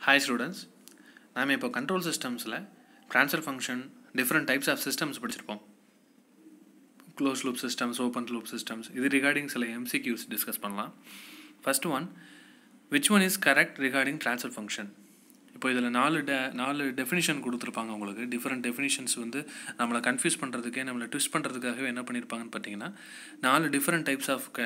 Hi students நாம் இப்போ control சிஸ்டம்ஸில் transfer function different types of systems படிச்சிருப்போம் close loop systems open loop systems இது ரிகார்டிங் சில எம்சிக்யூஸ் டிஸ்கஸ் பண்ணலாம் first one which one is correct regarding transfer function இப்போ இதில் நாலு டெ நாலு டெஃபினிஷன் கொடுத்துருப்பாங்க உங்களுக்கு டிஃப்ரெண்ட் டெஃபினிஷன்ஸ் வந்து நம்மளை கன்ஃபியூஸ் பண்ணுறதுக்கே நம்மளை ட்விஸ்ட் பண்ணுறதுக்காகவே என்ன பண்ணியிருப்பாங்கன்னு பார்த்தீங்கன்னா நாலு டிஃப்ரெண்ட் டைப்ஸ் ஆஃப் க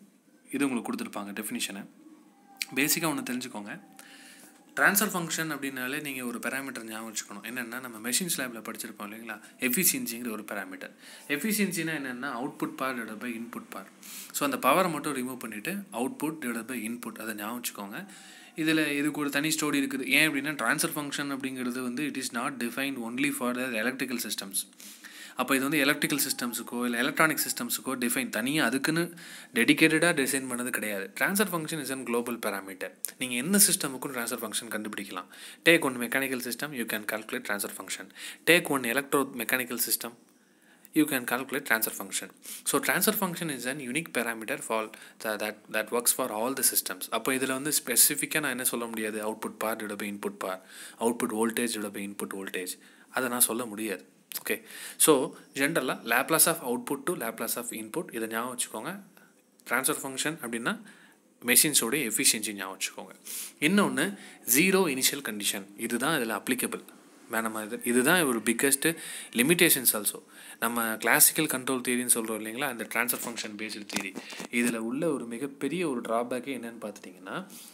இது உங்களுக்கு கொடுத்துருப்பாங்க டெஃபினிஷனை பேசிக்காக ஒன்று தெரிஞ்சுக்கோங்க ட்ரான்ஸ்ஃபர் ஃபங்க்ஷன் அப்படின்னாலே நீங்கள் ஒரு பேராமீட்டர் ஞாபகம் வச்சுக்கணும் என்னென்னா நம்ம மெஷின் ஸ்லாபில் படிச்சிருப்போம் இல்லைங்களா எஃபிஷியன்சிங்கிற ஒரு பேராமீட்டர் எஃபிஷியன்சினா என்னென்னா output bar divide by input bar so அந்த பவரை மட்டும் ரிமூவ் பண்ணிவிட்டு அவுட்புட் டிவைட் பை இன்புட் அதை ஞாபகம் வச்சுக்கோங்க இதில் இதுக்கு ஒரு தனி ஸ்டோரி இருக்குது ஏன் அப்படின்னா ட்ரான்ஸ்ஃபர் ஃபங்க்ஷன் அப்படிங்கிறது வந்து it is not defined only for the electrical systems அப்போ இது வந்து எலக்ட்ரிக்கல் சிஸ்டம்ஸுக்கோ இல்லை எலக்ட்ரானிக் சிஸ்டம்ஸுக்கோ டிஃபைன் தனியாக அதுக்குன்னு டெடிக்கேட்டடாக டிசைன் பண்ணது கிடையாது transfer function is an global parameter நீங்கள் எந்த சிஸ்டமுக்கும் ட்ரான்ஸ்ஃபர் ஃபங்க்ஷன் கண்டுபிடிக்கலாம் take one mechanical system you can calculate transfer function take one electro mechanical system you can calculate transfer function. So transfer function is an unique parameter for the, that that works for all the systems. அப்போ இதில் வந்து ஸ்பெசிஃபிக்காக நான் என்ன சொல்ல முடியாது output bar divide by input bar output voltage divide by input voltage அதை நான் சொல்ல முடியாது ஓகே ஸோ ஜென்ரலாக Laplace of output to Laplace of input இதை ஞாபகம் வச்சுக்கோங்க ட்ரான்ஸ்ஃபர் ஃபங்க்ஷன் அப்படின்னா மெஷின்ஸோடைய எஃபிஷியன்சி ஞாபகம் வச்சுக்கோங்க இன்னொன்று ஜீரோ இனிஷியல் கண்டிஷன் இதுதான் இதில் அப்ளிகபிள் நம்ம இது இதுதான் ஒரு பிக்கஸ்ட்டு லிமிட்டேஷன்ஸ் ஆல்சோ நம்ம கிளாசிக்கல் கண்ட்ரோல் தியரின்னு சொல்கிறோம் இல்லைங்களா அந்த ட்ரான்ஸ்ஃபர் ஃபங்க்ஷன் பேஸ்டு தியரி இதில் உள்ள ஒரு மிகப்பெரிய ஒரு ட்ராபேக்கே என்னென்னு பார்த்துட்டிங்கன்னா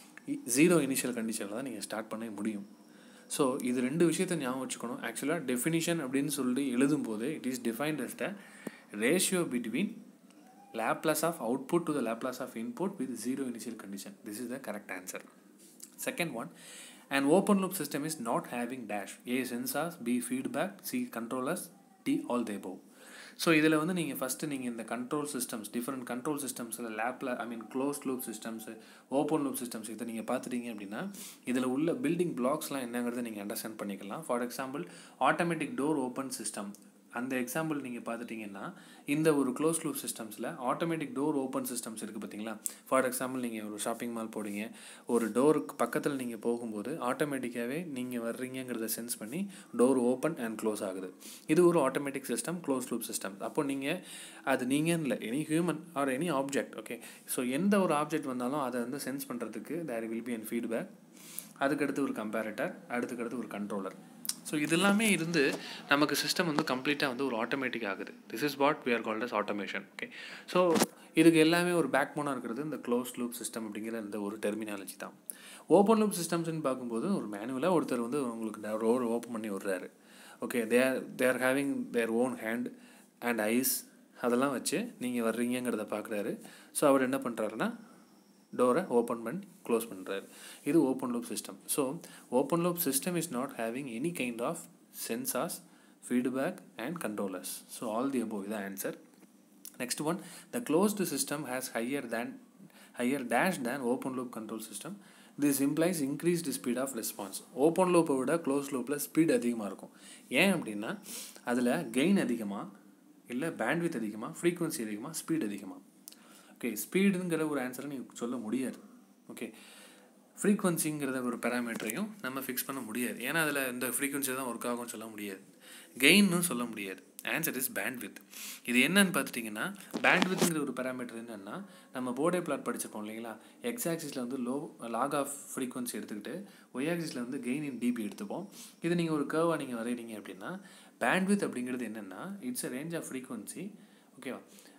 ஜீரோ இனிஷியல் கண்டிஷனில் தான் நீங்கள் ஸ்டார்ட் பண்ண முடியும் ஸோ இது ரெண்டு விஷயத்தை ஞாபகம் வச்சுக்கணும் ஆக்சுவலாக டெஃபினிஷன் அப்படின்னு சொல்லிட்டு எழுதும்போது it is defined as the ratio between Laplace of output to the Laplace of input with zero initial condition this is the correct answer second one An open loop system is not having dash. A sensors, B feedback, C controllers, D all the above. So இதில் வந்து நீங்கள் first நீங்கள் இந்த control systems different control சிஸ்டம்ஸில் லேப்பில் I mean close loop systems open loop systems இதை நீங்கள் பார்த்துட்டீங்க அப்படின்னா இதில் உள்ள பில்டிங் பிளாக்ஸ்லாம் என்னங்கிறத நீங்கள் அண்டர்ஸ்டாண்ட் பண்ணிக்கலாம் for example automatic door open system அந்த எக்ஸாம்பிள் நீங்கள் பார்த்துட்டிங்கன்னா இந்த ஒரு க்ளோஸ் லூப் சிஸ்டம்ஸில் ஆட்டோமேட்டிக் டோர் ஓப்பன் சிஸ்டம்ஸ் இருக்குது பார்த்தீங்களா ஃபார் எக்ஸாம்பிள் நீங்கள் ஒரு ஷாப்பிங் மால் போடுங்க ஒரு டோருக்கு பக்கத்தில் நீங்கள் போகும்போது ஆட்டோமேட்டிக்காகவே நீங்கள் வர்றீங்கிறத சென்ஸ் பண்ணி டோர் ஓப்பன் அண்ட் க்ளோஸ் ஆகுது இது ஒரு automatic system close loop system அப்போ நீங்கள் அது நீங்கள் இல்லை any human or any object okay so எந்த ஒரு ஆப்ஜெக்ட் வந்தாலும் அதை வந்து சென்ஸ் பண்ணுறதுக்கு there will be an feedback அதுக்கடுத்து ஒரு கம்பேரட்டர் அடுத்துக்கடுத்து ஒரு கண்ட்ரோலர் ஸோ இது எல்லாமே இருந்து நமக்கு சிஸ்டம் வந்து கம்ப்ளீட்டாக வந்து ஒரு ஆட்டோமேட்டிக் ஆகுது this is what we are called as automation okay so இதுக்கு எல்லாமே ஒரு பேக் போனாக இருக்கிறது இந்த க்ளோஸ் லூப் சிஸ்டம் அப்படிங்கிற இந்த ஒரு டெர்மினாலஜி தான் ஓப்பன் லூப் சிஸ்டம்ஸ்னு பார்க்கும்போது ஒரு மேனுவலாக ஒருத்தர் வந்து உங்களுக்கு டோர் ஓப்பன் பண்ணி விடுறாரு okay there there having their own hand and eyes அதெல்லாம் வச்சு நீங்கள் வர்றீங்கிறத பார்க்குறாரு ஸோ அவர் என்ன பண்ணுறாருன்னா டோரை ஓப்பன் பண்ணி க்ளோஸ் பண்ணுறாரு இது open loop system so open loop system is not having any kind of sensors feedback and controllers so all the above இதான் answer next one the closed system has higher than higher dash than open loop control system this implies increased speed of response open லூப்பை விட close லூப்பில் speed அதிகமாக இருக்கும் ஏன் அப்படின்னா அதில் gain அதிகமாக இல்லை பேண்ட்வித் அதிகமாக ஃப்ரீக்குவன்சி அதிகமாக ஸ்பீட் அதிகமாக ஓகே ஸ்பீடுங்கிற ஒரு ஆன்சரை நீங்கள் சொல்ல முடியாது ஓகே ஃப்ரீக்வன்சிங்கிறத ஒரு பேராமீட்டரையும் நம்ம ஃபிக்ஸ் பண்ண முடியாது ஏன்னா அதில் இந்த ஃப்ரீக்வன்சி தான் ஒர்க் ஆகும்னு சொல்ல முடியாது கெயின்னு சொல்ல முடியாது ஆன்சர் இஸ் பேண்ட்வித் இது என்னன்னு பார்த்துட்டிங்கன்னா பேண்ட்வித்துங்கிற ஒரு பேராமீட்டர் என்னென்னா நம்ம போர்டே பிளாட் படிச்சிருப்போம் இல்லைங்களா எக்ஸ் ஆக்சிஸில் வந்து லோ லாக் ஆஃப் ஃப்ரீக்வன்சி எடுத்துக்கிட்டு ஒய் ஆக்சிஸில் வந்து கெயின் இன் டிபி எடுத்துப்போம் இது நீங்கள் ஒரு கேர்வாக நீங்கள் வரைகிறீங்க அப்படின்னா பேண்ட்வித் அப்படிங்கிறது என்னென்னா it's a range of frequency ஓகேவா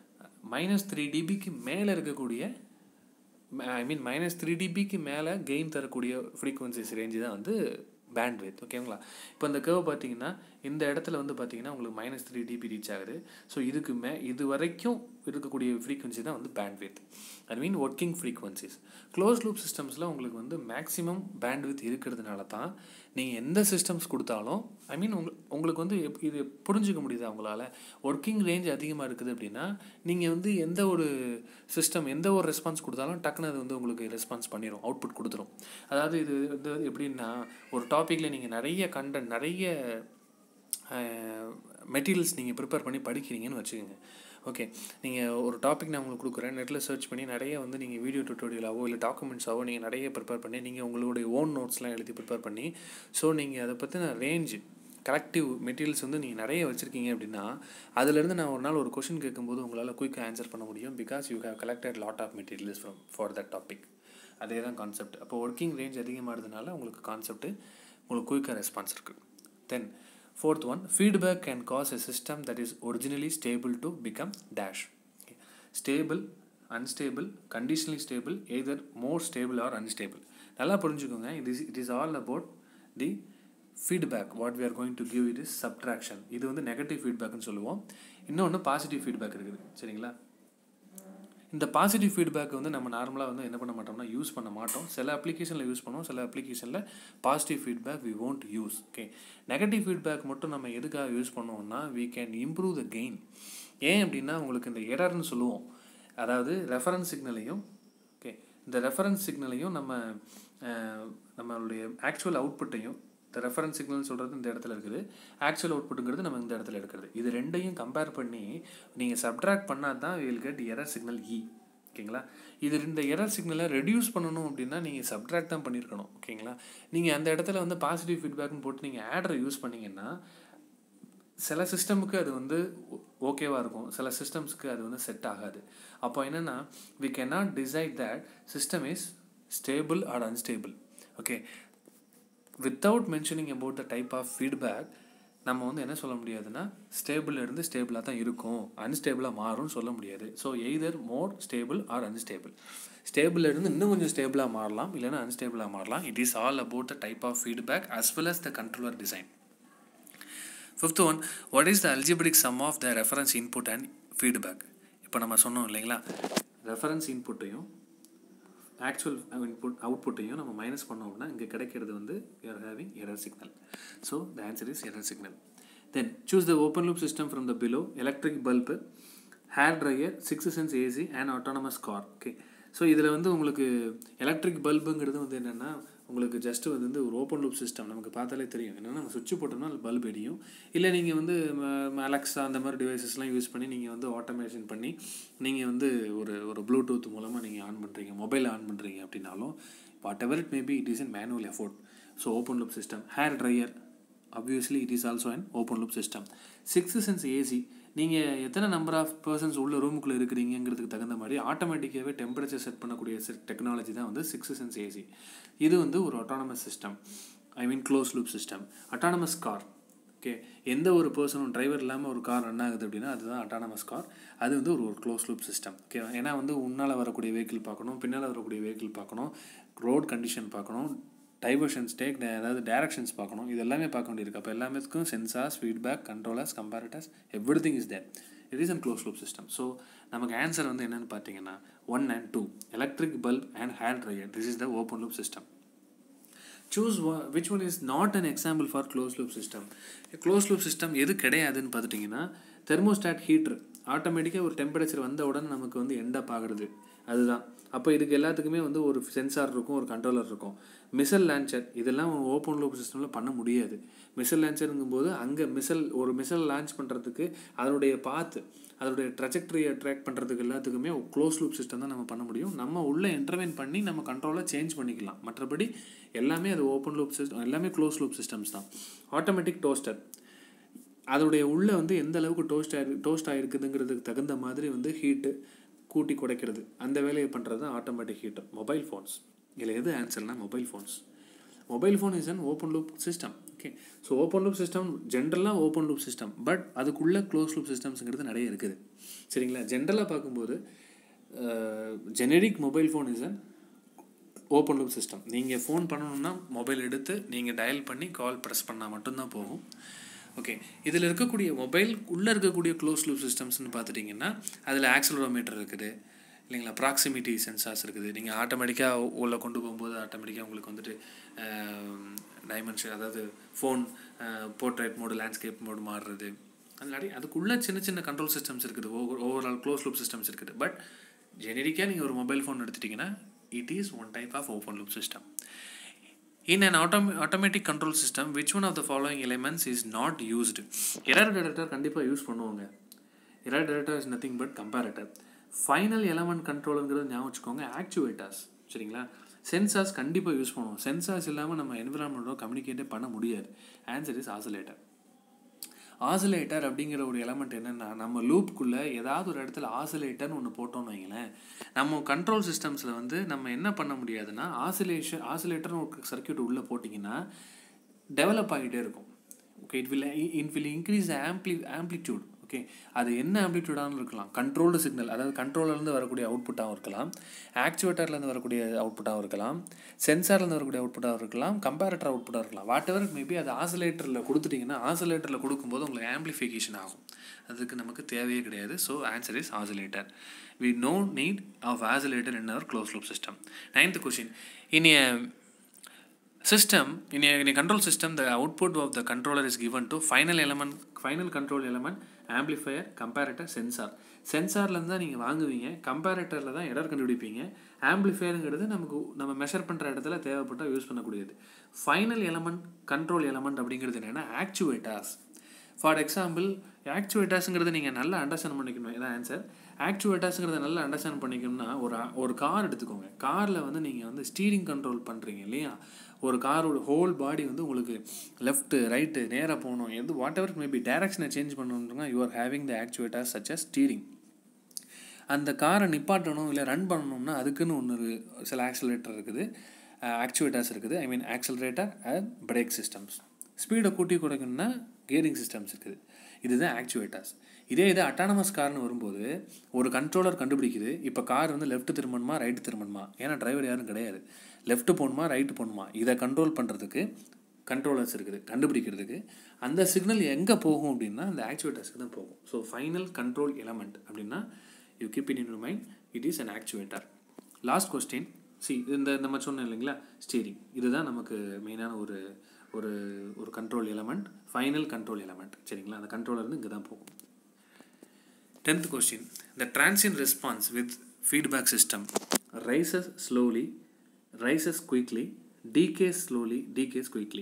மைனஸ் த்ரீ டிபிக்கு மேலே இருக்கக்கூடிய ஐ மீன் மைனஸ் த்ரீ டிபிக்கு மேலே கெயின் தரக்கூடிய ஃப்ரீக்வன்சிஸ் ரேஞ்சு தான் வந்து பேண்ட்வித் ஓகேங்களா இப்போ இந்த கேர்வ் பார்த்தீங்கன்னா இந்த இடத்துல வந்து பார்த்தீங்கன்னா உங்களுக்கு மைனஸ் த்ரீ டிபி ரீச் ஆகுது ஸோ இதுக்கு மே இது வரைக்கும் இருக்கக்கூடிய ஃப்ரீக்வன்சி தான் வந்து bandwidth I mean working frequencies close loop சிஸ்டம்ஸில் உங்களுக்கு வந்து மேக்ஸிமம் பேண்ட்வித் இருக்கிறதுனால தான் நீங்கள் எந்த சிஸ்டம்ஸ் கொடுத்தாலும் ஐ மீன் உங்க உங்களுக்கு வந்து இது புரிஞ்சிக்க முடியுது அவங்களால ஒர்க்கிங் ரேஞ்ச் அதிகமாக இருக்குது அப்படின்னா நீங்கள் வந்து எந்த ஒரு சிஸ்டம் எந்த ஒரு ரெஸ்பான்ஸ் கொடுத்தாலும் டக்குன்னு அது வந்து உங்களுக்கு ரெஸ்பான்ஸ் பண்ணிடும் அவுட்புட் கொடுத்துரும் அதாவது இது வந்து எப்படின்னா ஒரு டாப்பிக்கில் நீங்கள் நிறைய கண்டென்ட் நிறைய மெட்டீரியல்ஸ் நீங்கள் ப்ரிப்பேர் பண்ணி படிக்கிறீங்கன்னு வச்சுக்கோங்க ஓகே நீங்கள் ஒரு டாபிக் நான் உங்களுக்கு கொடுக்குறேன் நெட்டில் சர்ச் பண்ணி நிறைய வந்து நீங்கள் வீடியோ டுட்டோரியலாவோ இல்லை டாக்குமெண்ட்ஸாவோ நீங்கள் நிறைய ப்ரிப்பேர் பண்ணி நீங்கள் உங்களுடைய ஓன் நோட்ஸ்லாம் எழுதி ப்ரிப்பேர் பண்ணி ஸோ நீங்கள் அதை பற்றின ரேஞ்சு கலெக்டிவ் மெட்டீரியல்ஸ் வந்து நீங்கள் நிறைய வச்சுருக்கீங்க அப்படின்னா அதுலேருந்து நான் ஒரு நாள் ஒரு கொஷின் கேட்கும்போது உங்களால் குயிக்காக ஆன்சர் பண்ண முடியும் because you have collected lot of materials from for that topic அதே தான் கான்செப்ட் அப்போ ஒர்க்கிங் ரேஞ்ச் அதிகமாகிறதுனால உங்களுக்கு கான்செப்ட்டு உங்களுக்கு குயிக்காக ரெஸ்பான்ஸ் இருக்குது then fourth one feedback can cause a system that is originally stable to become dash stable unstable conditionally stable either more stable or unstable நல்லா புரிஞ்சுக்கோங்க it is it is all about the feedback what we are going to give it is subtraction இது வந்து negative ஃபீட்பேக்னு சொல்லுவோம் இன்னொன்று positive feedback இருக்குது சரிங்களா இந்த positive feedback வந்து நம்ம நார்மலாக வந்து என்ன பண்ண மாட்டோம்னா யூஸ் பண்ண மாட்டோம் சில அப்ளிகேஷனில் யூஸ் பண்ணுவோம் சில அப்ளிகேஷனில் positive feedback we won't use okay negative feedback மட்டும் நம்ம எதுக்காக யூஸ் பண்ணுவோம்னா we can improve the gain ஏன் அப்படின்னா உங்களுக்கு இந்த எரர்னு சொல்லுவோம் அதாவது ரெஃபரன்ஸ் சிக்னலையும் ஓகே இந்த ரெஃபரன்ஸ் சிக்னலையும் நம்ம அஹ், நம்மளுடைய ஆக்சுவல் அவுட்புட்டையும் இந்த ரெஃபரன்ஸ் சிக்னல் சொல்கிறது இந்த இடத்துல இருக்குது ஆக்சுவல் அவுட்புட்டுங்கிறது நம்ம இந்த இடத்துல எடுக்கிறது இது ரெண்டையும் கம்பேர் பண்ணி நீங்கள் சப்ட்ராக்ட் பண்ணால் தான் வில் கெட் எரர் சிக்னல் இ ஓகேங்களா இது இந்த எரர் சிக்னலை ரெடியூஸ் பண்ணணும் அப்படின்னா நீங்கள் சப்ட்ராக்ட் தான் பண்ணியிருக்கணும் ஓகேங்களா நீங்கள் அந்த இடத்துல வந்து பாசிட்டிவ் ஃபீட்பேக்னு போட்டு நீங்கள் ஆடரை யூஸ் பண்ணீங்கன்னா சில சிஸ்டமுக்கு அது வந்து ஓகேவாக இருக்கும் சில சிஸ்டம்ஸ்க்கு அது வந்து செட் ஆகாது அப்போ என்னென்னா we cannot decide that system is stable or unstable okay without mentioning about the type of feedback நம்ம வந்து என்ன சொல்ல முடியாதுன்னா ஸ்டேபிள் இருந்து ஸ்டேபிளாக தான் இருக்கும் அன்ஸ்டேபிளாக மாறும்னு சொல்ல முடியாது so either more stable or unstable stable இருந்து இன்னும் கொஞ்சம் ஸ்டேபிளாக மாறலாம் இல்லைன்னா அன்ஸ்டேபிளாக மாறலாம் it is all about the type of feedback as well as the controller design fifth one what is the algebraic sum of the reference input and feedback இப்போ நம்ம சொன்னோம் இல்லைங்களா ரெஃபரன்ஸ் இன்புட்டையும் ஆக்சுவல் இன்புட் அவுட்புட்டையும் நம்ம மைனஸ் பண்ணோம் அப்படின்னா இங்கே கிடைக்கிறது வந்து you're having error signal so the answer is error signal then choose the open loop system from the below electric bulb hair dryer six sense AC and autonomous car okay so இதில் வந்து உங்களுக்கு electric பல்புங்கிறது வந்து என்னென்னா உங்களுக்கு just வந்து ஒரு open loop system நமக்கு பார்த்தாலே தெரியும் என்னென்னா நம்ம சுவிட்ச் போட்டோம்னா பல்ப் எரியும் இல்லை நீங்கள் வந்து அலெக்ஸா அந்த மாதிரி டிவைசஸ்லாம் யூஸ் பண்ணி நீங்கள் வந்து ஆட்டோமேஷன் பண்ணி நீங்கள் வந்து ஒரு ஒரு ப்ளூடூத் மூலமாக நீங்கள் ஆன் பண்ணுறீங்க மொபைல் ஆன் பண்ணுறீங்க அப்படின்னாலும் whatever it maybe it is in manual effort so open loop system hair dryer obviously it is also an open loop system sixth sense AC நீங்கள் எத்தனை நம்பர் ஆஃப் பர்சன்ஸ் உள்ள ரூமுக்குள்ளே இருக்கிறீங்கிறதுக்கு தகுந்த மாதிரி ஆட்டோமேட்டிக்காகவே temperature set பண்ணக்கூடிய technology தான் வந்து சிக்ஸ் சென்ஸ் ஏசி இது வந்து ஒரு autonomous system I mean close loop system autonomous car okay எந்த ஒரு பர்சனும் டிரைவர் இல்லாமல் ஒரு கார் ரன் ஆகுது அப்படின்னா அதுதான் அட்டானமஸ் கார் அது வந்து ஒரு ஒரு க்ளோஸ் லூப் சிஸ்டம் ஓகே ஏன்னா வந்து உன்னால் வரக்கூடிய வெஹிக்கிள் பார்க்கணும் பின்னால் வரக்கூடிய வெஹிக்கிள் பார்க்கணும் ரோட் கண்டிஷன் பார்க்கணும் டைவர்ஷன்ஸ் டேக் அதாவது டைரக்ஷன்ஸ் பார்க்கணும் இது எல்லாமே பார்க்க வேண்டியிருக்கு அப்போ எல்லாமேக்கும் sensors feedback controllers comparators everything is there it is an close loop system so நமக்கு ஆன்சர் வந்து என்னென்னு பார்த்தீங்கன்னா one and two electric bulb and hair dryer this is the open loop system choose which one is not an example for close loop system close loop system எது கிடையாதுன்னு பார்த்துட்டிங்கன்னா thermostat ஹீட்ரு ஆட்டோமேட்டிக்காக ஒரு temperature வந்த உடனே நமக்கு வந்து எண்டப் ஆகுறது அதுதான் அப்போ இதுக்கு எல்லாத்துக்குமே வந்து ஒரு சென்சார் இருக்கும் ஒரு கண்ட்ரோலர் இருக்கும் மிசல் லான்ச்சர் இதெல்லாம் ஓப்பன் லூப் சிஸ்டமில் பண்ண முடியாது மிசல் லான்ச்சருங்கும் போது அங்கே மிசல் ஒரு மிசல் லான்ச் பண்ணுறதுக்கு அதனுடைய பாத்து அதனுடைய ட்ரஜெக்டரியை ட்ராக் பண்ணுறதுக்கு எல்லாத்துக்குமே க்ளோஸ் லூப் சிஸ்டம் தான் நம்ம பண்ண முடியும் நம்ம உள்ளே இன்டர்வென் பண்ணி நம்ம கண்ட்ரோலை சேஞ்ச் பண்ணிக்கலாம் மற்றபடி எல்லாமே அது ஓப்பன் லூப் சிஸ்டம் எல்லாமே க்ளோஸ் லூப் சிஸ்டம்ஸ் தான் ஆட்டோமேட்டிக் டோஸ்டர் அதோடைய உள்ளே வந்து எந்த அளவுக்கு டோஸ்ட் ஆகி டோஸ்ட் ஆகிருக்குதுங்கிறதுக்கு தகுந்த மாதிரி வந்து ஹீட்டு கூட்டி குறைக்கிறது அந்த வேலையை பண்ணுறது தான் ஆட்டோமேட்டிக் ஹீட்டர் மொபைல் ஃபோன்ஸ் இதில் எது ஆன்சர்னா mobile phones mobile phone is an open loop system okay so open loop system ஜென்ரலாக ஓப்பன் லூப் சிஸ்டம் பட் அதுக்குள்ளே க்ளோஸ் லூப் சிஸ்டம்ஸுங்கிறது நிறைய இருக்குது சரிங்களா ஜென்ரலாக பார்க்கும்போது generic mobile phone is an open loop system நீங்கள் ஃபோன் பண்ணணுன்னா மொபைல் எடுத்து நீங்கள் டயல் பண்ணி கால் ப்ரெஸ் பண்ணால் மட்டும்தான் போகும் ஓகே இதில் இருக்கக்கூடிய மொபைல் உள்ளே இருக்கக்கூடிய க்ளோஸ் லூப் சிஸ்டம்ஸ்னு பார்த்துட்டிங்கன்னா அதில் ஆக்சலரோமீட்டர் இருக்குது இல்லைங்களா ப்ராக்சிமிட்டி சென்சார்ஸ் இருக்குது நீங்கள் ஆட்டோமேட்டிக்காக உள்ளே கொண்டு போகும்போது ஆட்டோமேட்டிக்காக உங்களுக்கு வந்துட்டு டைமென்ஷன் அதாவது phone portrait mode landscape mode மாறுறது அந்த மாதிரி அதுக்குள்ளே சின்ன சின்ன கண்ட்ரோல் சிஸ்டம்ஸ் இருக்குது over overall close loop systems இருக்குது பட் ஜெனரிக்காக நீங்கள் ஒரு மொபைல் ஃபோன் எடுத்துட்டிங்கன்னா it is one type of open loop system In an autom- automatic control system, which one of the following elements is not used? Error detector கண்டிப்பாக use பண்ணுவாங்க error detector is nothing but comparator final element கண்ட்ரோலுங்கிறது ஞாபகம் வச்சுக்கோங்க actuators சரிங்களா sensors கண்டிப்பாக use பண்ணுவோம் sensors இல்லாமல் நம்ம என்விரான்மெண்ட்டோட கம்யூனிகேட்டே பண்ண முடியாது ஆன்சர் இஸ் ஆசிலேட்டர் ஆசிலேட்டர் அப்படிங்கிற ஒரு எலமெண்ட் என்னென்னா நம்ம லூப்புக்குள்ளே ஏதாவது ஒரு இடத்துல ஆசிலேட்டர்னு ஒன்று போட்டோம்னு வைங்களேன் நம்ம கண்ட்ரோல் சிஸ்டம்ஸில் வந்து நம்ம என்ன பண்ண முடியாதுன்னா ஆசிலேஷன் ஆசிலேட்டர்னு ஒரு சர்க்கியூட் உள்ளே போட்டிங்கன்னா டெவலப் ஆகிட்டே இருக்கும் okay it will it will increase ampli amplitude okay அது என்ன ஆம்ப்ளிடியூடாகவும் இருக்கலாம் கண்ட்ரோல்டு சிக்னல் அதாவது கண்ட்ரோலர்லேருந்து வரக்கூடிய அவுட்புட்டாகவும் இருக்கலாம் ஆக்சுவேட்டர்லேருந்து வரக்கூடிய அவுட்புட்டாகவும் இருக்கலாம் சென்சார்லேருந்து வரக்கூடிய அவுட்புட்டாகவும் இருக்கலாம் கம்பேரட்டர் அவுட்புட்டாக இருக்கலாம் வாட் எவர் மேபி அது ஆசிலேட்டரில் கொடுத்துட்டிங்கன்னா ஆசிலேட்டரில் கொடுக்கும்போது உங்களுக்கு ஆம்ப்ளிஃபிகேஷன் ஆகும் அதுக்கு நமக்கு தேவையே கிடையாது so answer is oscillator we no need of oscillator in our close loop system ninth question இனிய system in a, in a control system the output of the controller is given to final element final control element amplifier comparator sensor சென்சார்லேருந்து தான் நீங்கள் வாங்குவீங்க கம்பேரட்டரில் தான் error கண்டுபிடிப்பீங்க ஆம்பிளிஃபையருங்கிறது நமக்கு நம்ம measure பண்ணுற இடத்துல தேவைப்பட்டால் யூஸ் பண்ணக்கூடியது ஃபைனல் எலமெண்ட் கண்ட்ரோல் எலமெண்ட் அப்படிங்கிறது என்னென்னா ஆக்சுவேட்டர்ஸ் ஃபார் எக்ஸாம்பிள் ஆக்சுவேட்டர்ஸுங்கிறத நீங்கள் நல்லா அண்டர்ஸ்டாண்ட் பண்ணிக்கணும் இதான் ஆன்சர் ஆக்சுவேட்டர்ஸுங்கிறத நல்லா அண்டர்ஸ்டாண்ட் பண்ணிக்கணும்னா ஒரு ஒரு கார் எடுத்துக்கோங்க காரில் வந்து நீங்கள் வந்து ஸ்டீரிங் கண்ட்ரோல் பண்ணுறீங்க இல்லையா ஒரு காரோட ஹோல் பாடி வந்து உங்களுக்கு லெஃப்ட்டு ரைட்டு நேராக போகணும் எது வாட் எவர் மேபி டேரக்ஷனை சேஞ்ச் பண்ணணுன்னா you are having the actuators such as steering அந்த காரை நிப்பாட்டணும் இல்லை ரன் பண்ணணும்னா அதுக்குன்னு ஒன்று சில ஆக்சலேட்டர் இருக்குது ஆக்சுவேட்டர்ஸ் இருக்குது I mean accelerator and brake systems ஸ்பீடை கூட்டி குறைக்கணும்னா கியரிங் சிஸ்டம்ஸ் இருக்குது இதுதான் ஆக்சுவேட்டர்ஸ் இதே இது அட்டானமஸ் கார்னு வரும்போது ஒரு கண்ட்ரோலர் கண்டுபிடிக்குது இப்போ கார் வந்து லெஃப்ட் திரும்பணுமா ரைட்டு திரும்பணுமா ஏன்னா டிரைவர் யாரும் கிடையாது லெஃப்ட் போகணுமா ரைட்டு போகணுமா இதை கண்ட்ரோல் பண்ணுறதுக்கு கண்ட்ரோலர்ஸ் இருக்குது கண்டுபிடிக்கிறதுக்கு அந்த சிக்னல் எங்கே போகும் அப்படின்னா அந்த ஆக்சுவேட்டர்ஸ்க்கு தான் போகும் ஸோ ஃபைனல் கண்ட்ரோல் எலமெண்ட் அப்படின்னா you keep in in mind it is an actuator last question C இந்த நம்ம சொன்னோம் இல்லைங்களா ஸ்டீரிங் இதுதான் நமக்கு மெயினான ஒரு ஒரு ஒரு control element final control element சரிங்களா அந்த கண்ட்ரோலர் இருந்து இங்கே தான் போகும் tenth question the transient response with feedback system rises slowly rises quickly decays slowly decays quickly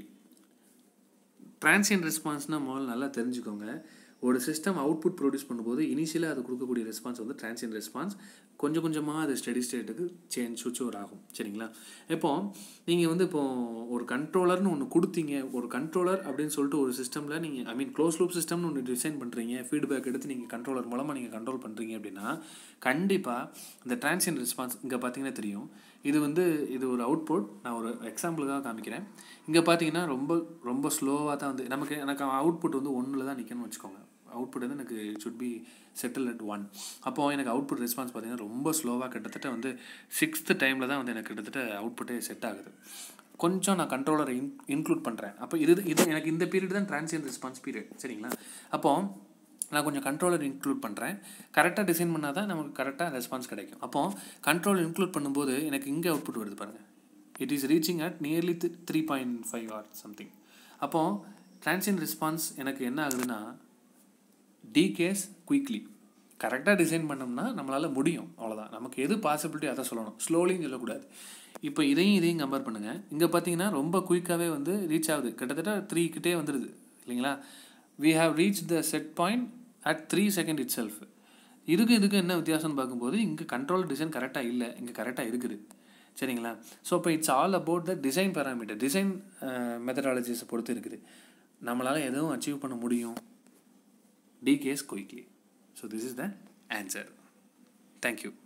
transient ரெஸ்பான்ஸ்னால் முதல்ல நல்லா தெரிஞ்சுக்கோங்க ஒரு சிஸ்டம் அவுட்புட் ப்ரொடியூஸ் பண்ணும்போது இனிஷியலாக அது கொடுக்கக்கூடிய ரெஸ்பான்ஸ் வந்து டிரான்சியன் ரெஸ்பான்ஸ் கொஞ்சம் கொஞ்சமாக அது ஸ்டெடி ஸ்டேட்டுக்கு சேஞ்ச் சுவிட்ச் ஓவர் ஆகும் சரிங்களா இப்போ நீங்கள் வந்து இப்போ ஒரு கண்ட்ரோலர்னு ஒன்று கொடுத்தீங்க ஒரு கண்ட்ரோலர் அப்படின்னு சொல்லிட்டு ஒரு சிஸ்டமில் நீங்கள் ஐ மீன் க்ளோஸ் லூப் சிஸ்டம்னு ஒன்று டிசைன் பண்ணுறீங்க ஃபீட்பேக் எடுத்து நீங்கள் கண்ட்ரோலர் மூலமாக நீங்கள் கண்ட்ரோல் பண்ணுறீங்க அப்படின்னா கண்டிப்பாக இந்த டிரான்சியன் ரெஸ்பான்ஸ் இங்கே பார்த்தீங்கன்னா தெரியும் இது வந்து இது ஒரு அவுட்புட் நான் ஒரு எக்ஸாம்பிளுக்காக காமிக்கிறேன் இங்கே பார்த்தீங்கன்னா ரொம்ப ரொம்ப ஸ்லோவாக தான் வந்து நமக்கு எனக்கு அவுட்புட் வந்து ஒன்றில் தான் நிற்கணும்னு வச்சுக்கோங்க அவுட்புட் வந்து எனக்கு should be settle at one அப்போது எனக்கு அவுட்புட் ரெஸ்பான்ஸ் பார்த்தீங்கன்னா ரொம்ப ஸ்லோவாக கிட்டத்தட்ட வந்து சிக்ஸ்த்து டைமில் தான் வந்து எனக்கு கிட்டத்தட்ட அவுட்புட்டே செட் ஆகுது கொஞ்சம் நான் கண்ட்ரோலரை இன் இன்க்ளூட் பண்ணுறேன் அப்போ இது இது எனக்கு இந்த பீரியட் தான் டிரான்சியன் ரெஸ்பான்ஸ் பீரியட் சரிங்களா அப்போது நான் கொஞ்சம் கண்ட்ரோலர் இன்க்ளூட் பண்ணுறேன் கரெக்டாக டிசைன் பண்ணால் தான் நமக்கு கரெக்டாக ரெஸ்பான்ஸ் கிடைக்கும் அப்போது கண்ட்ரோல் இன்க்ளூட் பண்ணும்போது எனக்கு இங்கே அவுட்புட் வருது பாருங்கள் it is reaching at nearly three point five or something அப்போது டிரான்சியன் ரெஸ்பான்ஸ் எனக்கு என்ன ஆகுதுன்னா டிகேஸ் குயிக்லி கரெக்டாக டிசைன் பண்ணோம்னா நம்மளால் முடியும் அவ்வளோதான் நமக்கு எது பாசிபிலிட்டி அதை சொல்லணும் ஸ்லோலின்னு சொல்லக்கூடாது இப்போ இதையும் இதையும் கம்பேர் பண்ணுங்கள் இங்கே பார்த்தீங்கன்னா ரொம்ப குயிக்காகவே வந்து ரீச் ஆகுது கிட்டத்தட்ட த்ரீ கிட்டே வந்துடுது இல்லைங்களா we have reach the set point at three second itself இதுக்கு இதுக்கு என்ன வித்தியாசம்னு பார்க்கும்போது இங்கே கண்ட்ரோல் டிசைன் கரெக்டாக இல்லை இங்கே கரெக்டாக இருக்குது சரிங்களா ஸோ இப்போ it's all about the design parameter design மெத்தடாலஜிஸை பொறுத்து இருக்குது நம்மளால் எதுவும் அச்சீவ் பண்ண முடியும் decays quickly. So this is the answer. Thank you.